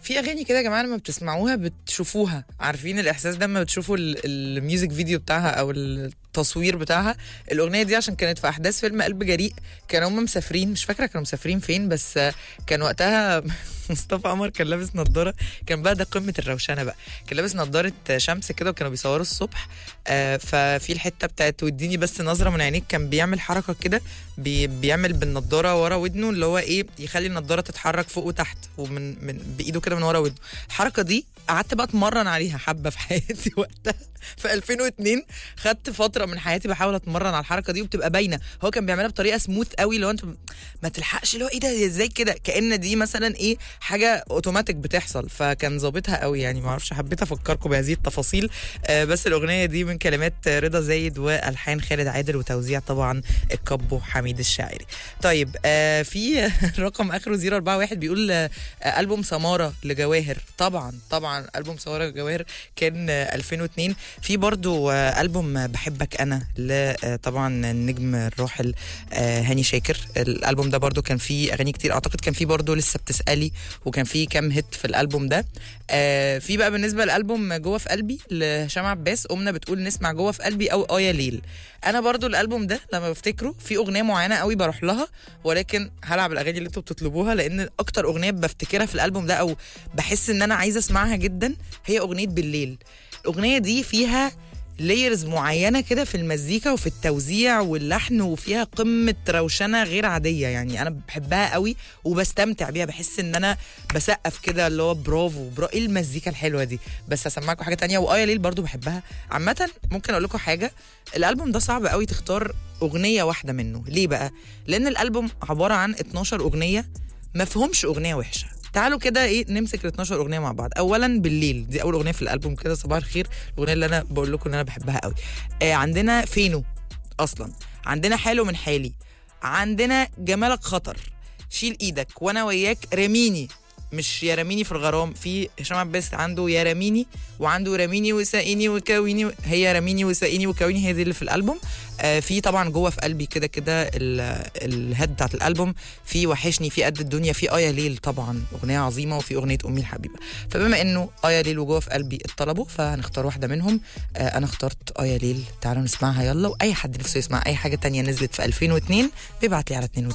في اغاني كده يا جماعه لما بتسمعوها بتشوفوها عارفين الاحساس ده لما بتشوفوا ال- الميوزك فيديو بتاعها او التصوير بتاعها الاغنيه دي عشان كانت في احداث فيلم قلب جريء كانوا هم مسافرين مش فاكره كانوا مسافرين فين بس آه، كان وقتها مصطفى قمر كان لابس نظاره كان بقى ده قمه الروشنه بقى كان لابس نظاره شمس كده وكانوا بيصوروا الصبح آه، ففي الحته بتاعت وديني بس نظره من عينيك كان بيعمل حركه كده بي بيعمل بالنضاره ورا ودنه اللي هو ايه يخلي النضاره تتحرك فوق وتحت ومن من بايده كده من ورا ودنه الحركه دي قعدت بقى اتمرن عليها حبه في حياتي وقتها في 2002 خدت فتره من حياتي بحاول اتمرن على الحركه دي وبتبقى باينه هو كان بيعملها بطريقه سموث قوي لو انت ما تلحقش اللي هو ايه ده ازاي كده كان دي مثلا ايه حاجه اوتوماتيك بتحصل فكان ظابطها قوي يعني ما اعرفش حبيت افكركم بهذه التفاصيل آه بس الاغنيه دي من كلمات رضا زايد والحان خالد عادل وتوزيع طبعا الكابو حميد الشاعري طيب آه في رقم اخره 041 بيقول آه البوم سماره لجواهر طبعا طبعا البوم سماره لجواهر كان آه 2002 في برضو آه البوم بحبك انا ل آه طبعا النجم الراحل آه هاني شاكر الالبوم ده برضو كان فيه اغاني كتير اعتقد كان فيه برضو لسه بتسالي وكان فيه كام هيت في الالبوم ده آه في بقى بالنسبه للالبوم جوه في قلبي لهشام عباس امنا بتقول نسمع جوه في قلبي او اه يا ليل انا برضو الالبوم ده لما بفتكره في اغنيه معينه قوي بروح لها ولكن هلعب الاغاني اللي انتوا بتطلبوها لان اكتر اغنيه بفتكرها في الالبوم ده او بحس ان انا عايزه اسمعها جدا هي اغنيه بالليل الاغنيه دي فيها لايرز معينه كده في المزيكا وفي التوزيع واللحن وفيها قمه روشنه غير عاديه يعني انا بحبها قوي وبستمتع بيها بحس ان انا بسقف كده اللي هو برافو برا ايه المزيكا الحلوه دي بس هسمعكم حاجه تانية وايا ليل برضو بحبها عامه ممكن اقول لكم حاجه الالبوم ده صعب قوي تختار اغنيه واحده منه ليه بقى لان الالبوم عباره عن 12 اغنيه ما فيهمش اغنيه وحشه تعالوا كده ايه نمسك ال 12 اغنيه مع بعض اولا بالليل دي اول اغنيه في الالبوم كده صباح الخير الاغنيه اللي انا بقول لكم ان انا بحبها قوي آه عندنا فينو اصلا عندنا حلو من حالي عندنا جمالك خطر شيل ايدك وانا وياك رميني مش يا رميني في الغرام في هشام عباس عنده يا رميني وعنده رميني وسائني وكاويني هي رميني وسائني وكاويني هي دي اللي في الالبوم آه في طبعا جوه في قلبي كده كده ال- الهيد بتاعت الالبوم في وحشني في قد الدنيا في ايا ليل طبعا اغنيه عظيمه وفي اغنيه امي الحبيبه فبما انه ايا ليل وجوه في قلبي اتطلبوا فهنختار واحده منهم آه انا اخترت ايا ليل تعالوا نسمعها يلا واي حد نفسه يسمع اي حاجه تانية نزلت في 2002 بيبعت لي على 2